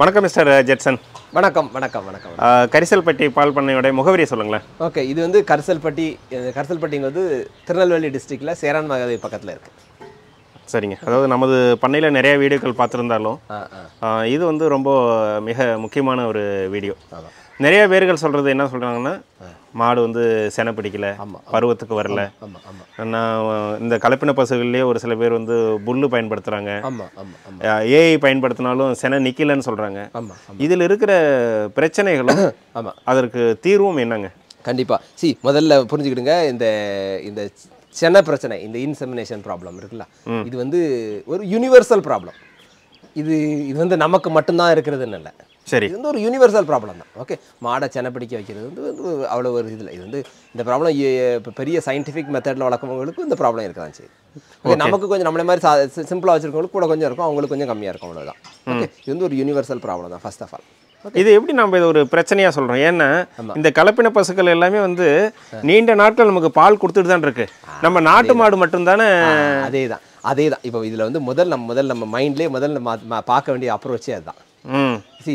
வணக்கம் mister Jetson வணக்கம் வணக்கம் வணக்கம் ஆ, கரிசல்பட்டி பால் பண்ணையோட முகவரியை சொல்லுங்களேன் ஓகே இது வந்து கரிசல்பட்டி இது கரிசல்பட்டிங்கிறது திருநெல்வேலி டிஸ்ட்ரிக்ட்ல சேரான் மகாதேவி பக்கத்தில் இருக்கு சரிங்க அதாவது நமது பண்ணையில் நிறைய வீடியோக்கள் பார்த்துருந்தாலும் ஆ ஆ ஆ, இது வந்து ரொம்ப மிக முக்கியமான ஒரு வீடியோ ஆமாம் நிறைய பேர்கள் சொல்கிறது என்ன சொல்கிறாங்கன்னா மாடு வந்து செனை பிடிக்கல பருவத்துக்கு வரல ஆமாம் ஆமாம் நான் இந்த கலப்பின பசுகள்லேயே ஒரு சில பேர் வந்து புல்லு பயன்படுத்துகிறாங்க ஆமாம் ஆமாம் ஆமாம் ஏஐ பயன்படுத்தினாலும் செனை நிக்கலன்னு சொல்கிறாங்க ஆமாம் ஆமாம் இதில் இருக்கிற பிரச்சனைகளும் ஆமாம் அதற்கு தீர்வும் என்னங்க கண்டிப்பா சி முதல்ல புரிஞ்சுக்கிடுங்க இந்த இந்த சென்னை பிரச்சனை இந்த இன்செமினேஷன் ப்ராப்ளம் இருக்குல்ல இது வந்து ஒரு யூனிவர்சல் ப்ராப்ளம் இது இது வந்து நமக்கு மட்டும்தான் இருக்கிறதுன்னு இல்லை சரி இது வந்து ஒரு யூனிவர்சல் ப்ராப்ளம் தான் ஓகே மாடை செனை பிடிக்க வைக்கிறது வந்து வந்து அவ்வளோ ஒரு இதில் இது வந்து இந்த ப்ராப்ளம் இப்போ பெரிய சயின்டிஃபிக் மெத்தடில் வளர்க்கவங்களுக்கு இந்த ப்ராப்ளம் இருக்க தான் செய்யுது ஓகே நமக்கு கொஞ்சம் நம்மளே மாதிரி சிம்பிளாக வச்சிருக்கவங்களுக்கு கூட கொஞ்சம் இருக்கும் அவங்களுக்கு கொஞ்சம் கம்மியாக இருக்கும் அவ்வளோதான் ஓகே இது வந்து ஒரு யூனிவர்சல் ப்ராப்ளம் தான் ஃபர்ஸ்ட் ஆஃப் ஆல் இது எப்படி நம்ம இது ஒரு பிரச்சனையா சொல்றோம் ஏன்னா இந்த கலப்பின பசுக்கள் எல்லாமே வந்து நீண்ட நாட்கள் நமக்கு பால் கொடுத்துட்டு தான் இருக்கு நம்ம நாட்டு மாடு மட்டும்தானே அதே தான் அதே தான் இப்போ இதில் வந்து முதல் நம்ம முதல் நம்ம மைண்ட்லேயே முதல்ல நம்ம ம- பார்க்க வேண்டிய அப்ரோச்சே அதுதான் ம் see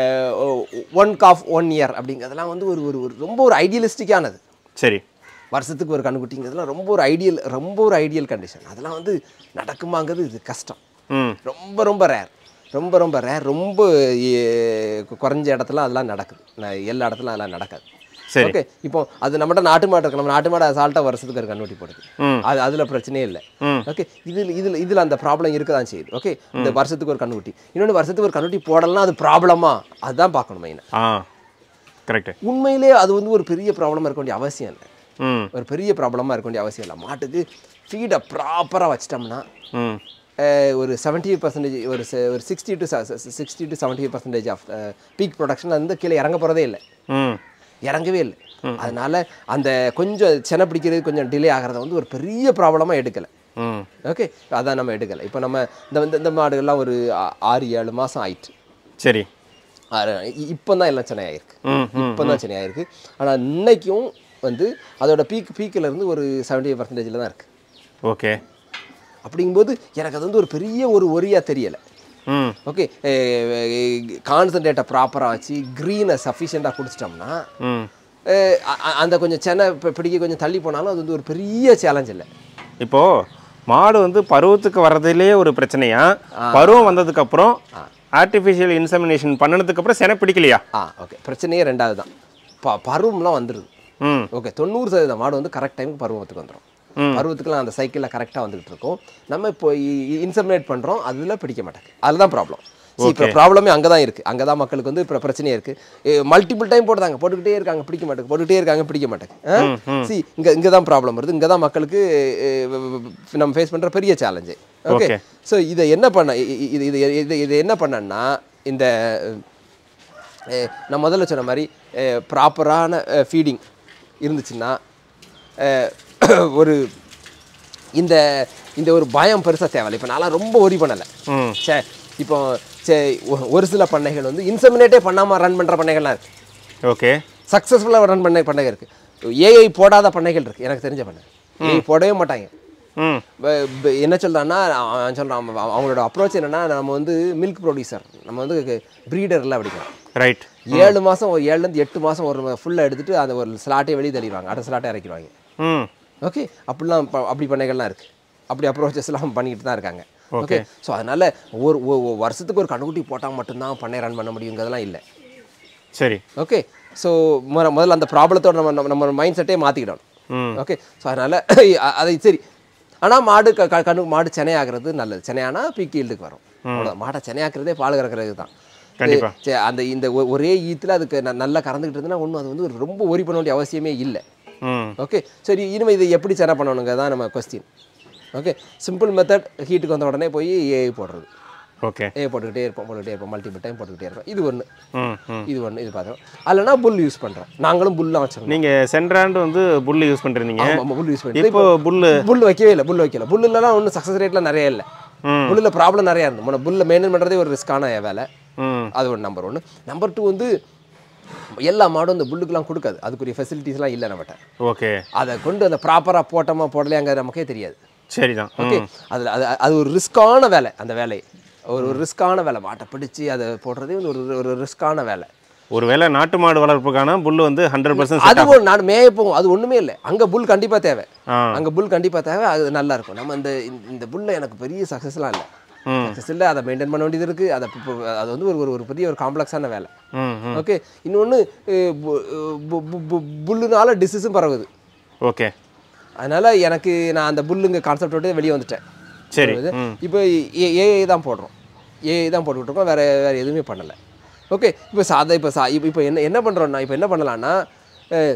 one calf one year அப்படிங்கிறதுலாம் வந்து ஒரு ஒரு ஒரு ரொம்ப ஒரு ஐடியலிஸ்டிக்கானது சரி வருஷத்துக்கு ஒரு கண்ணுக்குட்டிங்கிறதுலாம் ரொம்ப ஒரு ஐடியல் ரொம்ப ஒரு ஐடியல் கண்டிஷன் அதெல்லாம் வந்து நடக்குமாங்கிறது இது கஷ்டம் ம் ரொம்ப ரொம்ப ரேர் ரொம்ப ரொம்ப ரேர் ரொம்ப எ, குறைஞ்ச இடத்துல அதெல்லாம் நடக்குது நான் எல்லா இடத்துலையும் அதெல்லாம் நடக்காது சரி. ஓகே இப்போ அது நம்மகிட்ட நாட்டு மாடு இருக்கு நம்ம நாட்டு மாடு அசால்ட்டாக வருஷத்துக்கு ஒரு கண்ணுட்டி போடுது ம். அது அதில் பிரச்சனையே இல்லை ம். ஓகே இதில் இதில் இதில் அந்த ப்ராப்ளம் இருக்க தான் செய்யுது ஓகே இந்த வருஷத்துக்கு ஒரு கண்ணுட்டி இன்னொன்று வருஷத்துக்கு ஒரு கண்ணுட்டி போடலாம் அது ப்ராப்ளமா அதுதான் பார்க்கணும் மெயினாக ஆ கரெக்டு உண்மையிலே அது வந்து ஒரு பெரிய ப்ராப்ளமாக இருக்க வேண்டிய அவசியம் இல்லை ம் ஒரு பெரிய ப்ராப்ளமாக இருக்க வேண்டிய அவசியம் இல்லை மாட்டுக்கு ஃபீடை ப்ராப்பராக வச்சிட்டோம்னா ம் அஹ், ஒரு செவன்ட்டி பர்சன்டேஜ் ஒரு se- ஒரு sixty to sixty to seventy percentage of peak production வந்து கீழே இறங்க போகிறதே இல்லை ம் இறங்கவே இல்லை அதனால அந்த கொஞ்சம் செனை பிடிக்கிறது கொஞ்சம் டிலே ஆகிறத வந்து ஒரு பெரிய ப்ராப்ளமாக எடுக்கலை ம் ஓகே அதான் நம்ம எடுக்கலை இப்போ நம்ம இந்த இந்த- இந்த மாடுகள்லாம் ஒரு ஆ- ஆறு ஏழு மாதம் ஆயிட்டு சரி இப்போ தான் எல்லாம் சென்னை ஆயிருக்கு ம் ம் இப்போ தான் சென்னை ஆயிருக்கு ஆனால் இன்னைக்கும் வந்து அதோட பீக் பீக்கில் இருந்து ஒரு செவன்ட்டி பர்சன்டேஜில் தான் இருக்குது ஓகே அப்படிங்கும்போது எனக்கு அது வந்து ஒரு பெரிய ஒரு ஒரியாக தெரியலை ம் ஓகே கான்சன்ட்ரேட்டை ப்ராப்பராக வச்சு க்ரீனை சஃபிஷியண்ட்டாக குடிச்சிட்டோம்னா ம் அஹ் அ- அ- அந்த கொஞ்சம் சென்னை பி- பிடிக்க கொஞ்சம் தள்ளி போனாலும் அது வந்து ஒரு பெரிய சேலஞ்ச் இல்லை இப்போ மாடு வந்து பருவத்துக்கு வர்றதுலேயே ஒரு பிரச்சனையா பருவம் வந்ததுக்கு அப்புறம் ஆர்டிஃபிஷியல் இன்செமினேஷன் பண்ணதுக்கு அப்புறம் செனை பிடிக்கலையா ஆ ஓகே பிரச்சனையே ரெண்டாவது தான் ப பருவம்லாம் வந்துடுது ம் ஓகே தொண்ணூறு சதவீதம் மாடு வந்து கரெக்ட் டைமுக்கு பருவத்துக்கு வந்துடும் பருவத்துக்குலாம் அந்த சைக்கிளில் கரெக்டாக வந்துகிட்டு இருக்கோம் நம்ம இப்போ இன்சமினேட் பண்ணுறோம் அதில் பிடிக்க மாட்டாங்க அதுதான் ப்ராப்ளம் சி இப்போ ப்ராப்ளமே அங்கே தான் இருக்குது அங்கே தான் மக்களுக்கு வந்து இப்போ பிரச்சனையே இருக்குது மல்டிபிள் டைம் போடுறாங்க போட்டுக்கிட்டே இருக்காங்க பிடிக்க மாட்டாங்க போட்டுக்கிட்டே இருக்காங்க பிடிக்க மாட்டாங்க சி இங்கே இங்கே தான் ப்ராப்ளம் வருது இங்கே தான் மக்களுக்கு அஹ், வ- வ- வ- நம்ம ஃபேஸ் பண்ணுற பெரிய சேலஞ்சு ஓகே Okay. ஸோ இதை என்ன பண்ண இ- இ- இது இது இது இது என்ன பண்ணேன்னா இந்த அஹ், நான் முதல்ல சொன்ன மாதிரி ப்ராப்பரான ஃபீடிங் இருந்துச்சுன்னா அஹ், ஒரு இந்த இந்த ஒரு பயம் பெருசாக தேவையில்லை இப்போ நான்லாம் ரொம்ப ஒரி பண்ணலை ம் சே இப்போ சே ஒ- ஒரு சில பண்ணைகள் வந்து இன்சமினேட்டே பண்ணாமல் ரன் பண்ணுற பண்ணைகள்லாம் இருக்குது ஓகே சக்ஸஸ்ஃபுல்லாக ரன் பண்ண பண்ணைகள் இருக்குது ஏஐ போடாத பண்ணைகள் இருக்குது எனக்கு தெரிஞ்ச பண்ணை ஏஐ போடவே மாட்டாங்க ம் ப- ப- என்ன சொல்கிறான்னா அவன் சொல்கிறான் அவங்களோட அப்ரோச் என்னன்னா நம்ம வந்து மில்க் ப்ரொடியூசர் நம்ம வந்து ப்ரீடர்லாம் அப்படிக்கிறோம் ரைட் ஏழு மாதம் ஒரு ஏழுலேருந்து எட்டு மாதம் ஒரு ஃபுல்லாக எடுத்துட்டு அந்த ஒரு ஸ்லாட்டை வெளியே தள்ளிடுவாங்க அடுத்த ஸ்லாட்டை இறக்கிடுவாங்க ம் ஓகே அப்படிலாம் ப- அப்படி பண்ணைகள்லாம் இருக்குது அப்படி அப்ரோச்சஸ்லாம் பண்ணிக்கிட்டு தான் இருக்காங்க ஓகே ஸோ அதனால் ஒரு ஒ- ஒ- வருஷத்துக்கு ஒரு கண்ணுக்குட்டி போட்டால் மட்டும்தான் பண்ணை ரன் பண்ண முடியுங்கிறதெல்லாம் இல்லை சரி ஓகே ஸோ முதல்ல அந்த ப்ராப்ளத்தோட நம்ம நம்ம நம்ம மைண்ட் செட்டே மாற்றிக்கிடணும் ம் ஓகே ஸோ அதனால் அதை சரி ஆனால் மாடு க க- கண்ணு மாடு சென்னையாகிறது நல்லது சென்னையானா பீக் ஈல்டுக்கு வரும் அவ்வளோ மாடை சென்னையாக்குறதே பால் கறக்கிறது தான் கண்டிப்பா. சரி, அந்த இந்த ஒ- ஒரே ஈத்தில் அதுக்கு ந- நல்லா கறந்துக்கிட்டு இருந்ததுன்னா ஒன்றும் அது வந்து ஒரு ரொம்ப ஒரி பண்ண வேண்டிய அவசியமே இல்லை ம் ஓகே சரி இனிமேல் இதை எப்படி சென்னை பண்ணணுங்க தான் நம்ம கொஸ்டின் ஓகே சிம்பிள் மெத்தட் ஹீட்டுக்கு வந்த உடனே போய் ஏஐ போடுறது ஓகே ஏ போட்டுக்கிட்டே இருப்போம் போட்டுக்கிட்டே இருப்போம் மல்டிபிள் டைம் போட்டுக்கிட்டே இருப்போம் இது ஒன்று ம் ம் இது ஒன்று இது பார்த்தோம் அல்லனா புல் யூஸ் பண்ணுறோம் நாங்களும் புல்லாம் வச்சிருக்கோம் நீங்கள் சென்றாண்டு வந்து புல்லு யூஸ் பண்ணிருந்தீங்க ஆமாம் புல் யூஸ் பண்ணி இப்போ புல்லு புல் வைக்கவே இல்லை புல் வைக்கல புல்லுலலாம் ஒன்றும் சக்ஸஸ் ரேட்லாம் நிறைய இல்லை ம். புல்லில் ப்ராப்ளம் நிறையா இருந்து முன்ன புல்லை மெயின்டைன் பண்ணுறதே ஒரு ரிஸ்க்கான வேலை ம் அது ஒரு நம்பர் ஒன்று நம்பர் டூ வந்து எல்லா மாடும் இந்த புல்லுக்கெலாம் கொடுக்காது அதுக்குரிய ஃபெசிலிட்டிஸ்லாம் இல்லை நம்மகிட்ட ஓகே அதை கொண்டு அந்த ப்ராப்பராக போட்டோமா போடலையாங்க நமக்கே தெரியாது சரிதான் ஓகே அதில் அது அது ஒரு ரிஸ்க்கான வேலை அந்த வேலை ஒரு ஒரு ரிஸ்க்கான வேலை மாட்டை பிடிச்சி அதை போடுறதே வந்து ஒரு ஒரு ரிஸ்க்கான வேலை ஒருவேளை நாட்டு மாடு வளர்ப்புக்கான புல் வந்து ஹண்ட்ரட் பர்சன்ட் அது ஒரு நான் மேய போகும் அது ஒண்ணுமே இல்லை அங்க புல் கண்டிப்பா தேவை ஆ அங்க புல் கண்டிப்பா தேவை அது நல்லா இருக்கும் நம்ம இந்த இந்த- இந்த புல்ல எனக்கு பெரிய சக்ஸஸ்லாம் இல்லை ம். சக்ஸஸ் இல்லை அதை மெயின்டைன் பண்ண வேண்டியது இருக்கு அதை இப்போ- அது வந்து ஒரு ஒரு- ஒரு பெரிய ஒரு காம்ப்ளெக்ஸான வேலை ம் ம் ஓகே இன்னொன்று புல்லுனால டிசீஸும் பரவுது ஓகே அதனால எனக்கு நான் அந்த புல்லுங்க கான்செப்ட் விட்டு வெளியே வந்துட்டேன் சரி ம் இப்போ ஏஐ தான் போடுறோம் ஏஐ தான் போட்டுக்கிட்டு இருக்கோம் வேற வேற எதுவுமே பண்ணலை ஓகே இப்போ சாதா இப்போ சா இப்போ இப்போ என்ன என்ன பண்ணுறோம்னா இப்போ என்ன பண்ணலாம்னா அஹ்,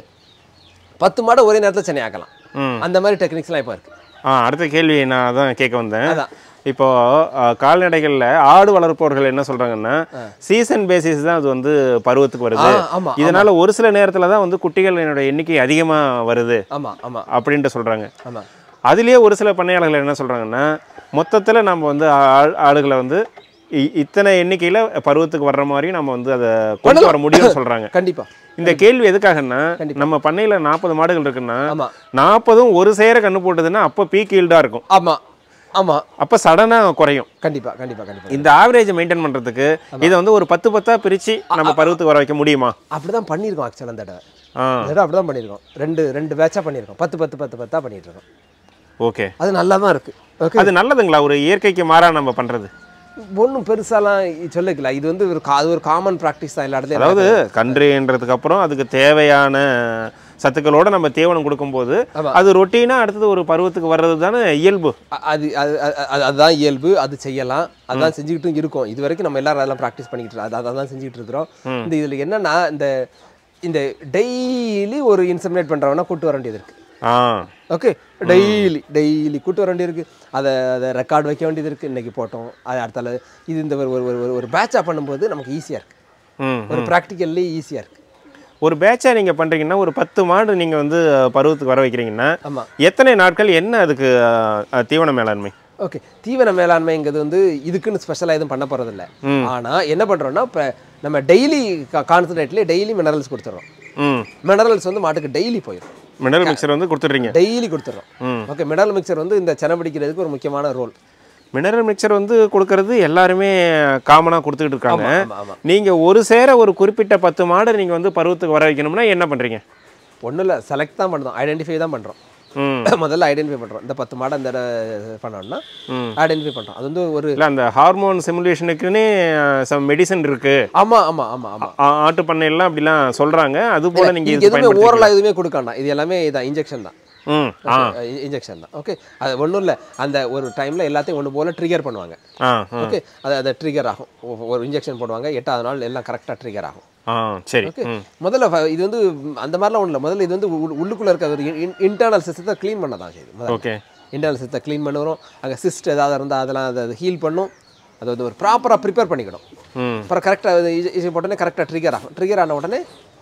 பத்து மாடை ஒரே நேரத்தில் சென்னை ஆக்கலாம் ம் அந்த மாதிரி டெக்னிக்ஸ்லாம் இப்போ இருக்குது ஆ அடுத்த கேள்வி நான் அதான் கேட்க வந்தேன் அதான் இப்போ அஹ், கால்நடைகள்ல ஆடு வளர்ப்பவர்கள் என்ன சொல்றாங்கன்னா சீசன் பேசிஸ் தான் அது வந்து பருவத்துக்கு வருது ஆ, ஆமா இதனால ஒரு சில நேரத்துல தான் வந்து குட்டிகளினோட எண்ணிக்கை அதிகமா வருது ஆமாம் ஆமாம் அப்படின்ட்டு சொல்றாங்க ஆமாம் அதுலயே ஒரு சில பண்ணையாளர்கள் என்ன சொல்றாங்கன்னா மொத்தத்துல நம்ம வந்து ஆ- ஆடுகளை வந்து இ- இத்தனை எண்ணிக்கையில பருவத்துக்கு வர்ற மாதிரி நம்ம வந்து அதை கொண்டு வர முடியும்னு சொல்றாங்க கண்டிப்பாக இந்த கேள்வி எதுக்காகன்னா கண்டிப்பா. நம்ம பண்ணையில நாற்பது மாடுகள் இருக்குன்னா ஆமாம் நாற்பதும் ஒரு சேர கண்ணு போட்டதுன்னா அப்போ பீக் ஈல்டா இருக்கும் ஆமாம் ஆமாம் அப்போ சடனா குறையும் கண்டிப்பாக கண்டிப்பாக கண்டிப்பாக இந்த ஆவரேஜ் மெயின்டைன் பண்றதுக்கு இதை வந்து ஒரு பத்து பத்தா பிரிச்சு நம்ம பருவத்துக்கு வர வைக்க முடியுமா அப்படி தான் பண்ணியிருக்கோம் ஆக்சுவலாக அந்த தடவை ஆ இந்த தடவை அப்படி தான் பண்ணியிருக்கோம் ரெண்டு ரெண்டு பேட்சாக பண்ணியிருக்கோம் பத்து பத்து பத்து பத்தாக பண்ணிட்டு இருக்கோம் ஓகே அது நல்லா தான் இருக்குது ஓகே அது நல்லதுங்களா ஒரு இயற்கைக்கு மாறா நம்ம பண்றது ஒன்றும் பெருசாலாம் சொல்லிக்கல இது வந்து ஒரு கா- அது ஒரு காமன் ப்ராக்டிஸ் தான் எல்லா இடத்துலையும் அதாவது கன்றுன்றதுக்கு அப்புறம் அதுக்கு தேவையான சத்துக்களோட நம்ம தீவனம் கொடுக்கும்போது ஆமா. அது ரொட்டீனா அடுத்தது ஒரு பருவத்துக்கு வர்றது தானே இயல்பு அ- அது அது அது- அது- அதுதான் இயல்பு அது செய்யலாம் அதான் செஞ்சுக்கிட்டும் இருக்கோம் இது வரைக்கும் நம்ம எல்லாரும் அதெல்லாம் ப்ராக்டிஸ் பண்ணிக்கிட்டு இருக்கோம் அதை தான் செஞ்சுக்கிட்டு இருக்கிறோம் இந்த இதில் என்னன்னா இந்த இந்த டெய்லி ஒரு இன்சமினேட் பண்ணுறவனா கூட்டு வர வேண்டியது இருக்குது ஆ ஓகே டெய்லி டெய்லி கூட்டு வர வேண்டியது இருக்குது அதை அதை ரெக்கார்ட் வைக்க வேண்டியது இருக்குது இன்னைக்கு போட்டோம் அது அடுத்தால இது இந்த ஒரு ஒரு ஒரு ஒரு பேட்சாக பண்ணும்போது நமக்கு ஈஸியாக இருக்குது ம் ஒரு ப்ராக்டிக்கல்லி ஈஸியாக இருக்குது ஒரு பேட்சா நீங்க பண்றீங்கன்னா ஒரு பத்து மாடு நீங்க வந்து பருவத்துக்கு வர வைக்கிறீங்கன்னா ஆமாம் எத்தனை நாட்கள் என்ன அதுக்கு அஹ், தீவன மேலாண்மை ஓகே தீவன மேலாண்மைங்கிறது வந்து இதுக்குன்னு ஸ்பெஷலாக எதுவும் பண்ண போகிறதில்ல ஆனால் என்ன பண்ணுறோன்னா இப்போ நம்ம டெய்லி கான்சன்ட்ரேட்லேயே டெய்லி மினரல்ஸ் கொடுத்துட்றோம் ம் மினரல்ஸ் வந்து மாட்டுக்கு டெய்லி போயிடும் மினரல் மிக்சர் வந்து கொடுத்துட்றீங்க டெய்லி கொடுத்துட்றோம் ம். ஓகே மினரல் மிக்சர் வந்து இந்த செனை பிடிக்கிறதுக்கு ஒரு முக்கியமான ரோல் மினரல் மிக்சர் வந்து கொடுக்கறது எல்லாருமே காமனாக கொடுத்துக்கிட்டு இருக்காங்க ஆமாம் ஆமாம் நீங்கள் ஒரு சேர ஒரு குறிப்பிட்ட பத்து மாடு நீங்கள் வந்து பருவத்துக்கு வர வைக்கணும்னா என்ன பண்ணுறீங்க ஒன்றும் இல்லை செலக்ட் தான் பண்ணுறோம் ஐடென்டிஃபை தான் பண்ணுறோம் ம் முதல்ல ஐடென்டிஃபை பண்ணுறோம் இந்த பத்து மாடை இந்த இட- பண்ணோம்னா ம். ஐடென்டிஃபை பண்ணுறோம் அது வந்து ஒரு இல்லை அந்த ஹார்மோன் சிமுலேஷனுக்குன்னே சம் மெடிசன் இருக்கு ஆமாம் ஆமாம் ஆமாம் ஆமாம் ஆ- ஆட்டு பண்ணையெல்லாம் அப்படிலாம் சொல்கிறாங்க அது போல் நீங்கள் இதுக்கு இது எதுவுமே பயன்படுத்தி ஓரலாக எதுவுமே கொடுக்காண்டா இது எல்லாமே இதான் இன்ஜெக்ஷன் தான் ம் ஆ இன்ஜெக்ஷன் தான் ஓகே அது ஒன்றும் இல்லை அந்த ஒரு டைமில் எல்லாத்தையும் ஒன்று போல ட்ரிகர் பண்ணுவாங்க ஆ ஆ ஓகே அது அது ட்ரிகர் ஆகும் ஒ- ஒரு இன்ஜெக்ஷன் போடுவாங்க எட்டாவது நாள் எல்லாம் கரெக்டாக ட்ரிகர் ஆகும் ஆ சரி ஓகே ம் முதல்ல ஃப- இது வந்து ம், அந்த மாதிரிலாம் ஒன்றும் இல்லை முதல்ல இது வந்து உள்- உள்ளுக்குள்ள இருக்க ஒரு இன்டர்னல் சிஸ்டத்தை க்ளீன் பண்ண தான் செய்யுது முதல்ல ஓகே இன்டர்னல் சிஸ்டத்தை க்ளீன் பண்ணுறோம் அங்கே சிஸ்ட் ஏதாவது இருந்தால் அதெல்லாம் அதை ஹீல் பண்ணும் அது வந்து ஒரு ப்ராப்பராக ப்ரிப்பேர் பண்ணிக்கணும் ம் அப்புறம் கரெக்டாக இது போட்டோன்னே கரெக்டாக ட்ரிகர் ஆகும் ட்ரிகர் ஆன உடனே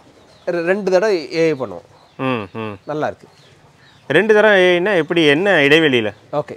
ரெ- ரெண்டு தடவை ஏ பண்ணுவோம் ம் ம் நல்லா இருக்கு ரெண்டு தரம் ஏன்னா எப்படி என்ன இடைவெளியில் ஓகே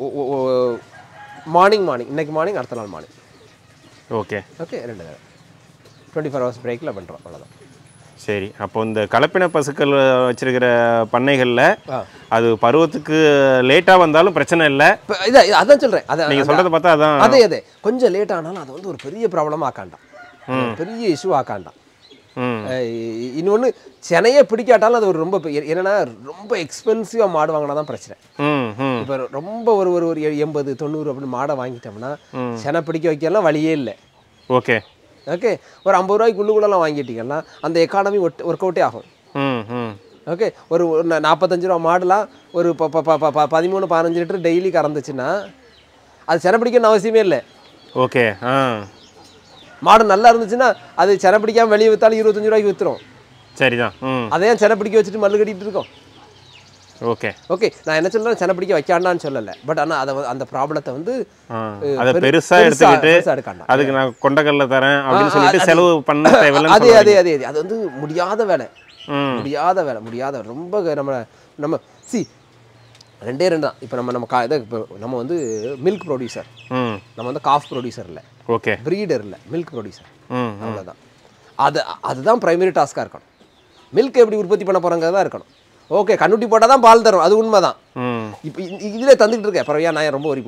மார்னிங் மார்னிங் இன்னைக்கு மார்னிங் அடுத்த நாள் மார்னிங் ஓகே ஓகே ரெண்டு தடவை டுவெண்ட்டி ஃபோர் ஹவர்ஸ் பிரேக்கில் பண்ணுறோம் அவ்வளோதான் சரி அப்போ இந்த கலப்பின பசுக்கள் வச்சிருக்கிற பண்ணைகளில் ஆ அது பருவத்துக்கு லேட்டாக வந்தாலும் பிரச்சனை இல்லை இப்போ இதை இதை- அதான் சொல்கிறேன் அதை நீங்கள் சொல்கிறத பார்த்தா அதான் அதே அதே கொஞ்சம் லேட் ஆனாலும் அதை வந்து ஒரு பெரிய ப்ராப்ளம் ஆக்காண்டாம் பெரிய இஷ்யூ ஆக்காண்டாம் ம் இன்னொன்று சென்னையே பிடிக்காட்டாலும் அது ஒரு ரொம்ப பெ- என்னன்னா ரொம்ப எக்ஸ்பென்சிவாக மாடு வாங்கினா தான் பிரச்சனை ம் ம் இப்போ ரொம்ப ஒரு ஒரு ஒரு எ- எண்பது தொண்ணூறு அப்படின்னு மாடை வாங்கிட்டோம்னா செனை பிடிக்க வைக்கலாம் வழியே இல்லை ஓகே ஓகே ஒரு ஐம்பது ரூபாய்க்கு உள்ளுக்குள்ளலாம் வாங்கிட்டீங்கன்னா அந்த எக்கானமி ஒர்க் அவுட்டே ஆகும் ம் ம் ஓகே ஒரு ஒரு நா- நாற்பத்தஞ்சு ரூபா மாடுலாம் ஒரு ப- ப- ப- ப- பதிமூணு பதினஞ்சு லிட்டர் டெய்லி கறந்துச்சுன்னா அது செனை பிடிக்கணும்னு அவசியமே இல்லை ஓகே ஆ மாடு நல்லா இருந்துச்சுன்னா அது செனை பிடிக்காம வெளியே விற்றாலும் இருபத்தஞ்சு ரூபாய்க்கு விற்றுரும் சரிதான் ம் அதையே செனை பிடிக்க வச்சுட்டு மல்லு கட்டிட்டு இருக்கோம் ஓகே ஓகே நான் என்ன சொல்றேன் செனை பிடிக்க வைக்காண்டான்னு சொல்லலை பட் ஆனால் அதை வந்து- அந்த ப்ராப்ளத்தை வந்து ஆ அஹ், அதை பெரு- பெருசாக பெருசா- எடுத்துக்கிட்டு பெருசா எடுக்காண்டாம். அதுக்கு நான் கொண்டக்கல்ல தரேன் அப்படின்னு ஆ, சொல்லிட்டு அது- செலவு பண்ண தேவையில்லைன்னு அதே சொல்ல அதே அதே அதே. அது வந்து முடியாத வேலை ம் முடியாத வேலை முடியாத வேலை. ரொம்ப க- நம்ம நம்ம சி ரெண்டே ரெண்டு தான் இப்போ நம்ம நம்ம கா இதை இப்போ நம்ம வந்து மில்க் ப்ரொடியூசர் ம் நம்ம வந்து காஃப் ப்ரொடியூசர் இல்லை ஓகே ப்ரீடர் இல்லை மில்க் ப்ரொடியூசர் ம் அவ்வளோதான் அது அதுதான் ப்ரைமரி டாஸ்காக இருக்கணும் மில்க் எப்படி உற்பத்தி பண்ண போகிறாங்க தான் இருக்கணும் ஓகே கண்ணுட்டி போட்டால் தான் பால் தரும் அது உண்மை தான் ம் இப்போ இதில் தந்துக்கிட்டு இருக்கேன் பரவாயில்ல நான் ஏன் ரொம்ப ஒரி பண்ணுவேன்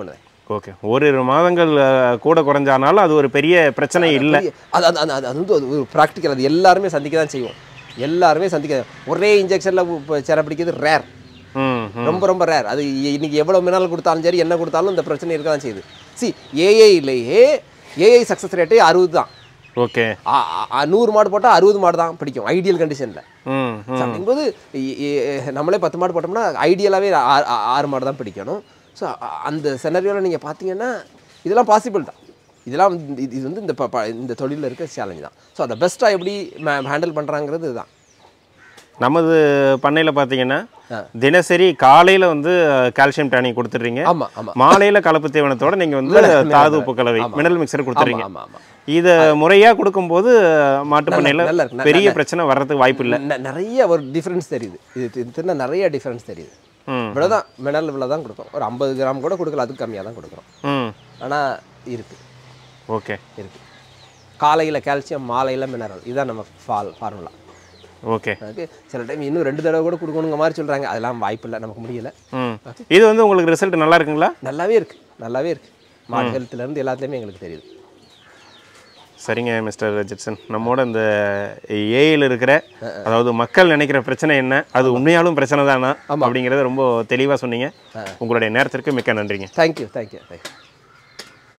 ஓகே ஓரிரு மாதங்கள் அஹ், கூட குறைஞ்சானாலும் அது ஒரு பெரிய பிரச்சனை இல்லை பெரிய- அது அது அது- அது அது வந்து ஒரு ப்ராக்டிக்கல் அது எல்லாருமே சந்திக்க தான் செய்வோம் எல்லாருமே சந்திக்க ஒரே இன்ஜெக்ஷனில் சேர பிடிக்கிறது ரேர் ம் ம். ரொம்ப ரொம்ப ரேர் அது இ- இன்னைக்கு எவ்வளோ மினரல் கொடுத்தாலும் சரி என்ன கொடுத்தாலும் இந்த பிரச்சனை இருக்க தான் செய்யுது சி ஏஐலேயே ஏஐ சக்ஸஸ் ரேட்டே அறுபது தான் ஓகே ஆ- ஆ- ஆ, நூறு மாடு போட்டால் அறுபது மாடு தான் பிடிக்கும் ஐடியல் கண்டிஷனில் ம் ம். அப்படிங்கும்போது இ- இ- நம்மளே பத்து மாடு போட்டோம்னா ஐடியலாகவே ஆறு மாடு தான் பிடிக்கணும் ஸோ அந்த செனரியோவில் நீங்கள் பார்த்தீங்கன்னா இதெல்லாம் பாசிபிள் தான் இதெல்லாம் வந்து- இது இது வந்து இந்த ப- ப- இந்த தொழிலில் இருக்க சேலஞ்ச் தான் ஸோ அதை பெஸ்ட்டாக எப்படி ஹேண்டில் பண்ணுறாங்கிறது இதுதான் நமது பண்ணையில் பார்த்தீங்கன்னா ஆ. தினசரி காலையில் வந்து கால்சியம் டானிக் கொடுத்துட்றீங்க ஆமாம் ஆமாம் மாலையில் கலப்பு தீவனத்தோட நீங்கள் வந்து தாது உப்பு கலவை மினரல் மிக்சர் கொடுத்துறீங்க ஆமாம் ஆமாம் இதை முறையாக கொடுக்கும்போது மாட்டு பண்ணையில் நல்லா இருக்கு. பெரிய பிரச்சனை வர்றதுக்கு வாய்ப்பு இல்லை ந- நிறைய ஒரு டிஃப்ரென்ஸ் தெரியுது இது தி- தின்னா நிறைய டிஃப்ரென்ஸ் தெரியுது ம் இவ்வளோதான் மினரல் இவ்வளோ தான் கொடுக்கும் ஒரு ஐம்பது கிராம் கூட கொடுக்கல அதுக்கு கம்மியாக தான் கொடுக்குறோம் ம் ஆனால் இருக்குது ஓகே இருக்குது காலையில் கால்சியம் மாலையில் மினரல் இதுதான் நம்ம ஃபால் ஃபார்முலா ஓகே ஓகே சில டைம் இன்னும் ரெண்டு தடவை கூட கொடுக்கணுங்க மாதிரி சொல்கிறாங்க அதெல்லாம் வாய்ப்பு இல்லை நமக்கு முடியல ம் இது வந்து உங்களுக்கு ரிசல்ட் நல்லா இருக்குங்களா நல்லாவே இருக்குது நல்லாவே இருக்குது மாடு ஹெல்த்லேருந்து எல்லாத்துலேயுமே எங்களுக்கு தெரியுது சரிங்க மிஸ்டர் ஜெட்சன் நம்மோட இந்த ஏஐயில் இருக்கிற அதாவது மக்கள் நினைக்கிற பிரச்சனை என்ன அது உண்மையாலும் பிரச்சனை தானா அப்படிங்கிறத ரொம்ப தெளிவாக சொன்னீங்க உங்களுடைய நேரத்திற்கு மிக்க நன்றிங்க தேங்க்யூ தேங்க்யூ தேங்க்யூ